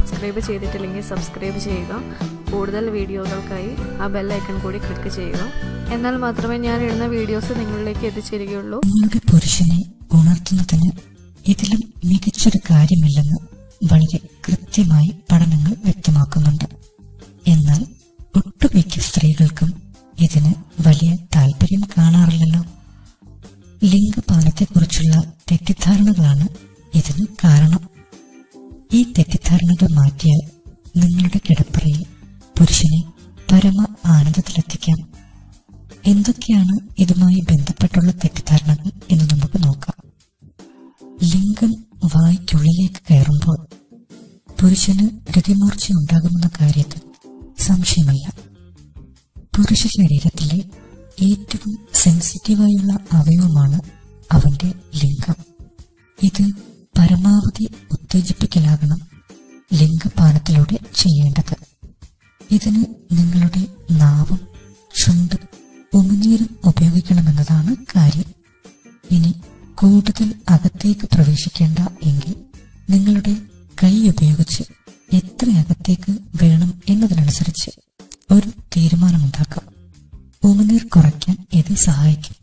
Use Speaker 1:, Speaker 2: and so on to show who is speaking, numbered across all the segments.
Speaker 1: subscribe ചെയ്തിട്ടില്ലെങ്കിൽ subscribe ചെയ്യുക കൂടുതൽ വീഡിയോകൾക്കായി ആ ബെൽ ഐക്കൺ കൂടി ക്ലിക്ക് ചെയ്യുക എന്നാൽ മാത്രമേ ഞാൻ ഇടുന്ന വീഡിയോസ് നിങ്ങളിലേക്ക് എത്തിച്ചേരുകയുള്ളൂ
Speaker 2: നിങ്ങളുടെ പുരുഷനെ ഉണർത്തുന്നതിന് ഇതിലും മികച്ചൊരു കാര്യമില്ലെന്ന് വളരെ കൃത്യമായി പഠനങ്ങൾ വ്യക്തമാക്കുന്നുണ്ട് എന്നാൽ ഒട്ടുമിക്ക സ്ത്രീകൾക്കും ഇതിന് വലിയ താല്പര്യം കാണാറില്ലല്ലോ ലിംഗപാനത്തെക്കുറിച്ചുള്ള തെറ്റിദ്ധാരണകളാണ് ഇതിന് കാരണം ഈ തെറ്റിദ്ധാരണകൾ മാറ്റിയാൽ നിങ്ങളുടെ കിടപ്പറയിൽ പുരുഷനെ പരമ ആനന്ദത്തിലെത്തിക്കാം എന്തൊക്കെയാണ് ഇതുമായി ബന്ധപ്പെട്ടുള്ള തെറ്റിദ്ധാരണകൾ എന്ന് നമുക്ക് നോക്കാം ലിംഗം വായ്ക്കുള്ളിലേക്ക് കയറുമ്പോൾ പുരുഷന് രതിമൂർച്ച ഉണ്ടാകുമെന്ന കാര്യത്തിൽ സംശയമല്ല പുരുഷ ശരീരത്തിലെ ഏറ്റവും സെൻസിറ്റീവായുള്ള അവയവമാണ് അവന്റെ ലിംഗം ഇത് പരമാവധി ഉത്തേജിപ്പിക്കലാകണം ലിംഗപാനത്തിലൂടെ ചെയ്യേണ്ടത് ഇതിന് നിങ്ങളുടെ നാവും ചുണ്ടും ഉമിനീരും ഉപയോഗിക്കണമെന്നതാണ് കാര്യം ഇനി കൂടുതൽ അകത്തേക്ക് പ്രവേശിക്കേണ്ട എങ്കിൽ നിങ്ങളുടെ കൈ ഉപയോഗിച്ച് എത്ര അകത്തേക്ക് വേണം എന്നതിനനുസരിച്ച് ഒരു തീരുമാനമുണ്ടാക്കാം ഉമിനീർ കുറയ്ക്കാൻ ഇത് സഹായിക്കും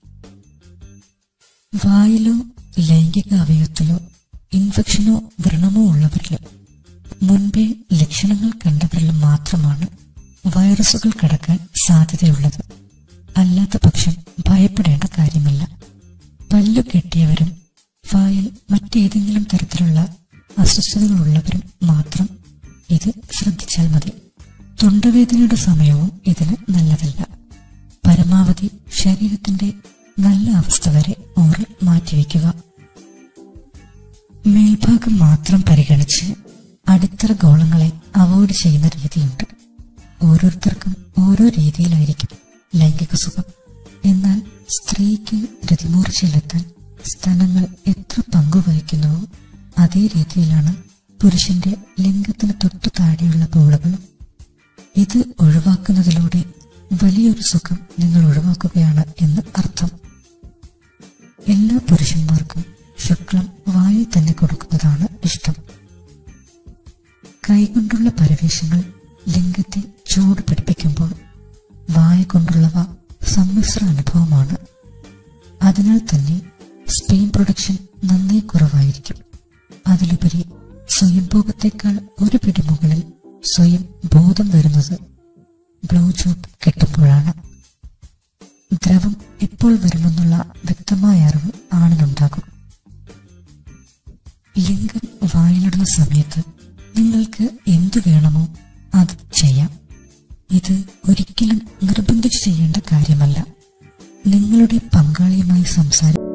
Speaker 2: വായിലോ ലൈംഗിക അവയവത്തിലോ ഇൻഫെക്ഷനോ വ്രണമോ ഉള്ളവരിലും മുൻപേ ലക്ഷണങ്ങൾ കണ്ടവരിലും മാത്രമാണ് വൈറസുകൾ കടക്കാൻ സാധ്യതയുള്ളത് അല്ലാത്ത പക്ഷം ഭയപ്പെടേണ്ട കാര്യമില്ല പല്ലു കെട്ടിയവരും വായിൽ മറ്റേതെങ്കിലും തരത്തിലുള്ള അസ്വസ്ഥതകളുള്ളവരും മാത്രം ഇത് ശ്രദ്ധിച്ചാൽ മതി തൊണ്ടവേദനയുടെ സമയവും ഇതിന് നല്ലതല്ല പരമാവധി ശരീരത്തിന്റെ നല്ല അവസ്ഥ വരെ ഓറൽ മാറ്റിവെക്കുക മേൽഭാഗം മാത്രം പരിഗണിച്ച് അടിത്തറ ഗോളങ്ങളെ അവോയ്ഡ് ചെയ്യുന്ന രീതിയുണ്ട് ഓരോരുത്തർക്കും ഓരോ രീതിയിലായിരിക്കും ലൈംഗിക സുഖം എന്നാൽ സ്ത്രീക്ക് രതിമൂർച്ചയിലെത്താൻ സ്തനങ്ങൾ എത്ര പങ്കുവഹിക്കുന്നുവോ അതേ രീതിയിലാണ് പുരുഷന്റെ ലിംഗത്തിന് തൊട്ടു താഴെയുള്ള ബോളുകളും ഇത് ഒഴിവാക്കുന്നതിലൂടെ വലിയൊരു സുഖം നിങ്ങൾ ഒഴിവാക്കുകയാണ് എന്ന് അർത്ഥം എല്ലാ പുരുഷന്മാർക്കും ശുക്ലം വായിൽ തന്നെ കൊടുക്കുന്നതാണ് ഇഷ്ടം കൈകൊണ്ടുള്ള പരവേശങ്ങൾ ലിംഗത്തെ ചൂട് പിടിപ്പിക്കുമ്പോൾ വായ കൊണ്ടുള്ളവ സമ്മിശ്ര അനുഭവമാണ് അതിനാൽ തന്നെ സ്പെയിൻ പ്രൊഡക്ഷൻ നന്നേ കുറവായിരിക്കും അതിലുപരി സ്വയംഭോഗത്തേക്കാൾ ഒരു പിടി മുകളിൽ സ്വയം ബോധം വരുന്നത് ബ്ലോ ജോബ് കിട്ടുമ്പോഴാണ് ദ്രവം എപ്പോൾ വരുമെന്നുള്ള വ്യക്തമായ അറിവ് ആണിനുണ്ടാകും ലിംഗം വായിലിടുന്ന സമയത്ത് നിങ്ങൾക്ക് എന്തു വേണമോ അത് ചെയ്യാം ഇത് ഒരിക്കലും നിർബന്ധിച്ച് ചെയ്യേണ്ട കാര്യമല്ല നിങ്ങളുടെ പങ്കാളിയുമായി സംസാരി